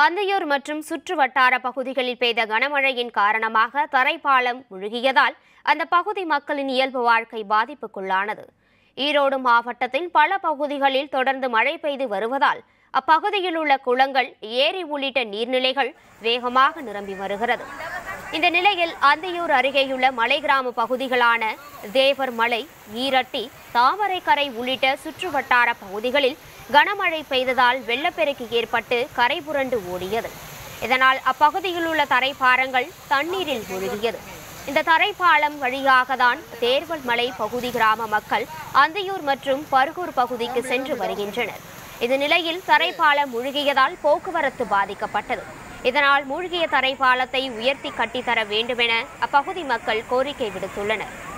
அந்தியூர் மற்றும் சுற்று வட்டார பகுதிகளில் பெய்த கனமழையின் காரணமாக தரைப்பாலம் முழுகியதால் அந்த பகுதி மக்களின் இயல்பு வாழ்க்கை பாதிப்புக்குள்ளானது ஈரோடு மாவட்டத்தில் பல பகுதிகளில் தொடர்ந்து மழை பெய்து வருவதால் அப்பகுதியில் உள்ள குளங்கள் ஏரி உள்ளிட்ட நீர்நிலைகள் வேகமாக நிரம்பி வருகிறது இந்த நிலையில் அந்தியூர் அருகேயுள்ள மலை கிராம பகுதிகளான தேவர் மலை ஈரட்டி தாமரைக்கரை உள்ளிட்ட சுற்றுவட்டார பகுதிகளில் கனமழை பெய்ததால் வெள்ளப்பெருக்கு ஏற்பட்டு கரை புரண்டு ஓடியது இதனால் அப்பகுதியில் உள்ள தரைப்பாரங்கள் தண்ணீரில் மூழ்கியது இந்த தரைப்பாலம் வழியாக தான் தேர்வல் மலை பகுதி கிராம மக்கள் அந்தியூர் மற்றும் பருகூர் பகுதிக்கு சென்று வருகின்றனர் இந்த நிலையில் தரைப்பாலம் முழுகியதால் போக்குவரத்து பாதிக்கப்பட்டது இதனால் மூழ்கிய தரைப்பாலத்தை உயர்த்தி கட்டித்தர வேண்டுமென அப்பகுதி மக்கள் கோரிக்கை விடுத்துள்ளனர்